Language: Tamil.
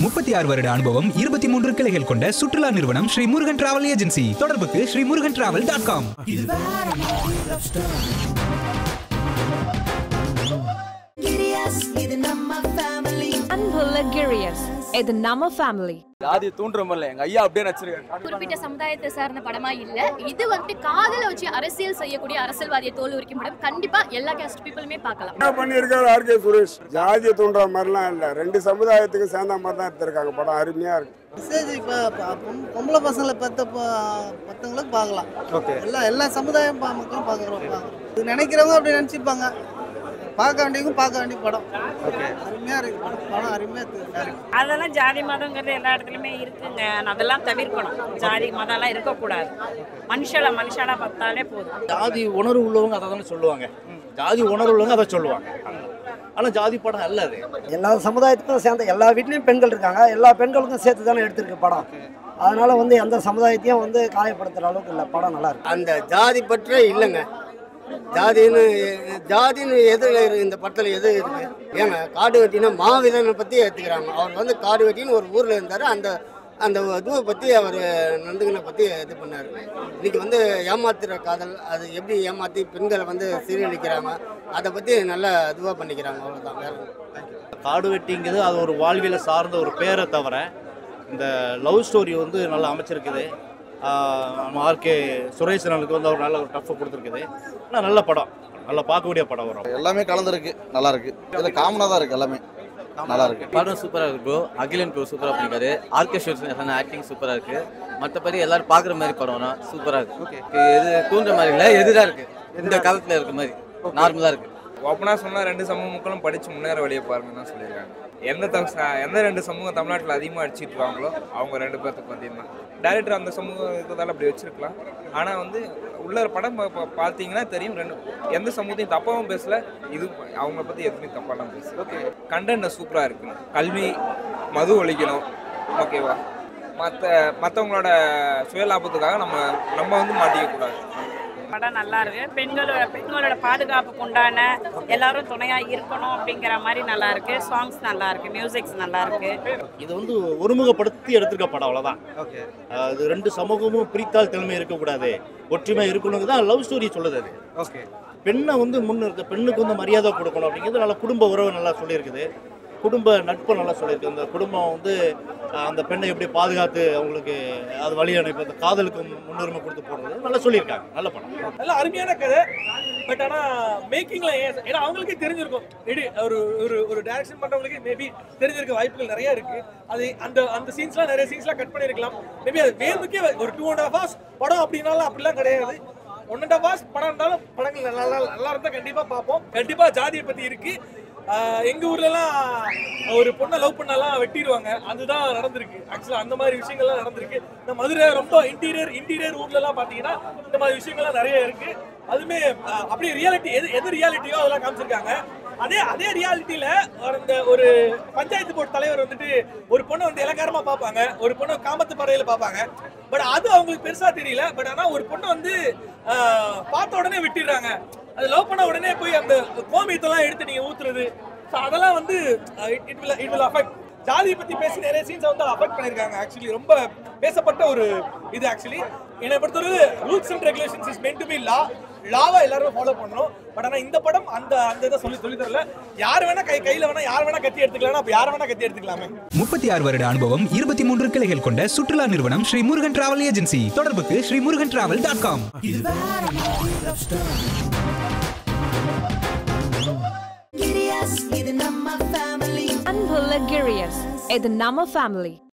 முப்பத்தி ஆறு வருட அனுபவம் இருபத்தி மூன்று கிளைகள் கொண்ட சுற்றுலா நிறுவனம் ஸ்ரீ முருகன் டிராவல் ஏஜென்சி தொடர்புக்கு Sri Murugan travel dot com Giddy-us, இது நம்ம family. அன்புள்ள கிரியஸ் இது நம்ம ஃபேமிலி ஜாதியை தூண்டுற மாதிரில எங்க ஐயா அப்படியே நடிச்சிருக்காரு குறிப்பிட்ட சமுதாயத்தை சார்ந்த படமா இல்ல இது வந்துட்டு காதல வச்சு அரசியல் செய்யக்கூடிய அரசியல்வாதியை தோல் உரிக்கும் படம் கண்டிப்பா எல்லா கேஸ்ட் பீப்புளுமே பார்க்கலாம் என்ன பண்ணியிருக்காரு ஆர்கே சுரேஷ் ஜாதியை தூண்டுற மாதிரிலாம் இல்லை ரெண்டு சமுதாயத்துக்கு சேர்ந்த மாதிரி தான் எடுத்திருக்காங்க படம் அருமையா இருக்கு மெசேஜ் இப்போ பொம்பளை பசங்களை பெற்ற பத்தவங்களுக்கு பார்க்கலாம் எல்லா எல்லா சமுதாயம் பா- மக்களும் பார்க்குறோம் பார்க்குறோம் இது நினைக்கிறவங்க அப்படி நினச்சிப்பாங்க பார்க்க வேண்டியவங்க பார்க்க வேண்டிய படம் அருமையாக இருக்கு படம் படம் அருமையாக இருக்கு அதெல்லாம் ஜாதி மதங்கிறது எல்லா இடத்துலையுமே இருக்குங்க அதெல்லாம் தவிர்க்கணும் ஜாதி மதம்லாம் இருக்கக்கூடாது மனுஷால மனுஷாலா பார்த்தாலே போதும் ஜாதி உணர்வு உள்ளவங்க அதை தானே சொல்லுவாங்க ஜாதி உணர்வு உள்ளவங்க அதை சொல்லுவாங்க ஆனால் ஜாதி படம் அல்ல அது எல்லா சமுதாயத்துக்கும் சேர்ந்த எல்லா வீட்லேயும் பெண்கள் இருக்காங்க எல்லா பெண்களுக்கும் சேர்த்து தானே எடுத்திருக்கு படம் அதனால வந்து எந்த சமுதாயத்தையும் வந்து காயப்படுத்துகிற அளவுக்கு இல்லை படம் நல்லா இருக்கு அந்த ஜாதி பற்றே இல்லைங்க ஜாதின்னு ஜாதின்னு எது இருக்கு இந்த படத்தில் எது இருக்கு ஏங்க காடு வெட்டினா மாவீரனை பற்றி எடுத்துக்கிறாங்க அவர் வந்து காடு வெட்டின்னு ஒரு ஊரில் இருந்தார் அந்த அந்த இதுவை பற்றி அவர் நந்துகனை பற்றி இது பண்ணார் இன்னைக்கு வந்து ஏமாத்துற காதல் அது எப்படி ஏமாற்றி பெண்களை வந்து சீரழிக்கிறாங்க அதை பற்றி நல்லா இதுவாக பண்ணிக்கிறாங்க அவ்வளோதான் வேற ஒண்ணும். காடு வெட்டிங்கிறது அது ஒரு வாழ்வியலை சார்ந்த ஒரு பேரை தவிர இந்த லவ் ஸ்டோரி வந்து நல்லா அமைச்சிருக்குது ஆர்கே சுரேஷனுக்கு வந்து அவர் நல்ல ஒரு டஃப் கொடுத்துருக்குது ஆனால் நல்ல படம் நல்லா பார்க்கக்கூடிய படம் வரும் எல்லாமே கலந்துருக்கு நல்லா இருக்கு இதுல காமனா தான் இருக்கு எல்லாமே நல்லா இருக்கு படம் சூப்பராக இருக்கு ப்ரோ அகிலன் ப்ரோ சூப்பராக பண்ணிருக்காரு ஆர்கெஸ்ட்ரேஷன் ஆக்டிங் சூப்பராக இருக்கு மற்றபடி எல்லாரும் பார்க்குற மாதிரி படம் சூப்பராக இருக்கு எது தூண்டுற மாதிரி இல்லை எதிராக இருக்கு இந்த காலத்தில் இருக்க மாதிரி நார்மலாக இருக்கு ஓப்பனா சொன்னா ரெண்டு சமூக மக்களும் படிச்சு முன்னேற வழியை பாருங்கன்னு தான் சொல்லியிருக்காங்க எந்த த- ச- எந்த ரெண்டு சமூகம் தமிழ்நாட்டில் அதிகமாக அடிச்சிட்டு இருக்காங்களோ அவங்க ரெண்டு பேர்த்துக்கு பார்த்தீங்கன்னா டேரக்டர் அந்த சமூகம் இருக்கிறதால அப்படி வச்சிருக்கலாம் ஆனால் வந்து உள்ள படம் பா- பா- பார்த்தீங்கன்னா தெரியும் ரெண்டு எந்த சமூகத்தையும் தப்பாகவும் பேசல இது அவங்கள பற்றி எதுவுமே தப்பாலாம் பேசல ஓகே கண்டென்ட் சூப்பராக இருக்கணும் கல்வி மது ஒழிக்கணும் ஓகேவா மற்ற மற்றவங்களோட சுயலாபத்துக்காக நம்ம நம்ம வந்து மாட்டிக்க கூடாது படம் நல்லா இருக்கு பெண்களோட பெண்களோட பாதுகாப்புக்கு உண்டான எல்லாரும் துணையா இருக்கணும் அப்படிங்கிற மாதிரி நல்லா இருக்கு சாங்ஸ் நல்லா இருக்கு மியூசிக்ஸ் நல்லா இருக்கு இது வந்து ஒருமுகப்படுத்தி எடுத்திருக்க படம் அவ்வளோதான் அது ரெண்டு சமூகமும் பிரித்தால் திறமை இருக்கக்கூடாது ஒற்றுமை இருக்கணுங்க தான் லவ் ஸ்டோரி சொல்லுது அது ஓகே பெண்ணை வந்து முன்னிறுத்த பெண்ணுக்கு வந்து மரியாதை கொடுக்கணும் அப்படிங்கிறது நல்லா குடும்ப உறவு நல்லா சொல்லியிருக்குது குடும்ப நட்பு நல்லா சொல்லியிருக்கு அந்த குடும்பம் வந்து அஹ், அந்த பெண்ணை எப்படி பாதுகாத்து அவங்களுக்கு அது வழி அனுப்பி அந்த காதலுக்கு முன்னுரிமை கொடுத்து போடுறது நல்லா சொல்லியிருக்காங்க நல்ல படம் நல்ல அருமையான கதை பட் ஆனா மேக்கிங்ல ஏன் ஏன்னா அவங்களுக்கே தெரிஞ்சிருக்கும் எடி ஒரு ஒரு ஒரு டைரக்ஷன் பண்றவங்களுக்கு மேபி தெரிஞ்சிருக்க வாய்ப்புகள் நிறைய இருக்கு அது அந்த அந்த சீன்ஸ்லாம் நிறைய சீன்ஸ்லாம் கட் பண்ணிருக்கலாம் மேபி அது வேணுக்கே ஒரு டூ அண்ட் ஹாஃப் ஹவர்ஸ் படம் அப்படின்னாலும் அப்படிலாம் கிடையாது ஒன் அண்ட் ஹாஃப் ஹவர்ஸ் படம் இருந்தாலும் படங்கள் நல்லா நல்லா நல்லா இருந்தா கண்டிப்பா பார்ப்போம் கண்டிப்பா ஜாதியை பத்தி இருக்கு ஆஹ் எங்க ஊர்லலாம் ஒரு பொண்ணை லவ் பண்ணலாம் வெட்டிடுவாங்க அதுதான் நடந்திருக்கு ஆக்சுவலா அந்த மாதிரி விஷயங்கள்லாம் நடந்திருக்கு இந்த மதுரை ரொம்ப இன்டீரியர் இன்டீரியர் ஊர்லலாம் பாத்தீங்கன்னா இந்த மாதிரி விஷயங்கள்லாம் நிறைய இருக்கு அதுமே ஆஹ் அப்படியே ரியாலிட்டி எது எது ரியாலிட்டியோ அதெல்லாம் காமிச்சிருக்காங்க அதே அதே ரியாலிட்டியில இந்த ஒரு பஞ்சாயத்து போர்டு தலைவர் வந்துட்டு ஒரு பொண்ணை வந்து இலக்காரமா பார்ப்பாங்க ஒரு பொண்ணை காமத்து பறையில பார்ப்பாங்க பட் அது அவங்களுக்கு பெருசா தெரியல பட் ஆனா ஒரு பொண்ணை வந்து ஆஹ் பார்த்த உடனே விட்டுடுறாங்க அது லவ் பண்ண உடனே போய் அந்த கோமியத்தெல்லாம் எடுத்து நீங்க ஊத்துறது ஸோ அதெல்லாம் வந்து it will it will affect ஜாதியை பத்தி பேசி நிறைய சீன்ஸை வந்து அஃபெக்ட் பண்ணியிருக்காங்க ஆக்சுவலி ரொம்ப பேசப்பட்ட ஒரு இது ஆக்சுவலி என்னை பொறுத்தவரை rules and regulations is meant to be law லாவை எல்லாரும் ஃபாலோ பண்ணணும் பட் ஆனா இந்த படம் அந்த அந்த இதை சொல்லி சொல்லி தரல யார் வேணா கை கையில வேணா யார் வேணா கத்தி எடுத்துக்கலாம் அப்ப யார் வேணா கத்தி எடுத்துக்கலாமே முப்பத்தி ஆறு வருட அனுபவம் இருபத்தி மூன்று கிளைகள் கொண்ட சுற்றுலா நிறுவனம் ஸ்ரீ முருகன் டிராவல் ஏஜென்சி தொடர்புக்கு Sri Murugan travel dot com Giddy-us, இது நம்ம family. அன்புள்ள கிரியஸ் இது நம்ம ஃபேமிலி